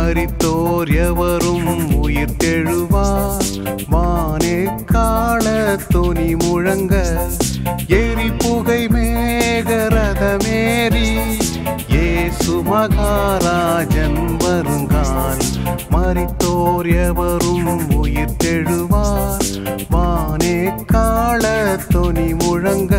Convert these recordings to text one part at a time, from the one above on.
மரித்தோர் எவரும் உயிர் தெழுவார் வானே கால தொனி முழங்க எரி புகை மேகரதமேறி இயேசு மகாராஜன் வருங்கால் மரித்தோர் எவரும் உயிர் தெழுவார் வானே கால தொனி முழங்க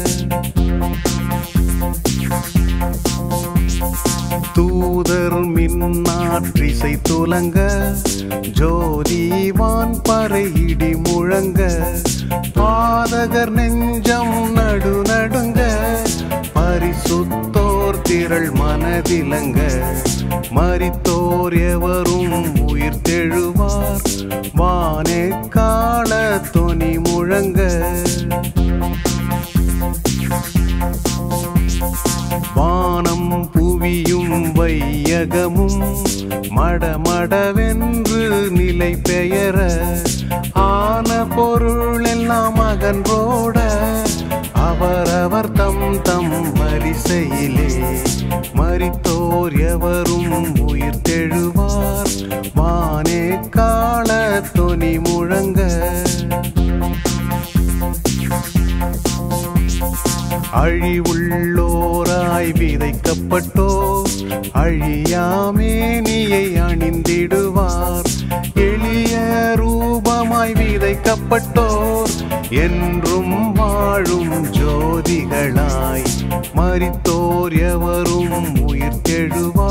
தூதர் மின்னாற்றிசை துலங்க ஜோதிவான் பறையிடி முழங்க பாதகர் நெஞ்சம் நடு நடுங்க பரிசுத்தோர் திரள் மனதிலங்க மரித்தோர் எவரும் உயிர் தெழுவார் வானே கால தொனி முழங்க வானம் புவியும் வையகமும் மடமடவென்று நிலை பெயர ஆன பொருள் எல்லாம் அகன்றோட அவரவர் தம் தம் வரிசையிலே மரித்தோர் எவரும் உயிர் தெழுவார் வானே கால தொனி முழங்க அழிவுள்ளோராய் விதைக்கப்பட்டோ அழியாமேனியை அணிந்திடுவார் எளிய ரூபமாய் விதைக்கப்பட்டோர் என்றும் வாழும் ஜோதிகளாய் மரித்தோர் எவரும் உயிர் தெழுவார்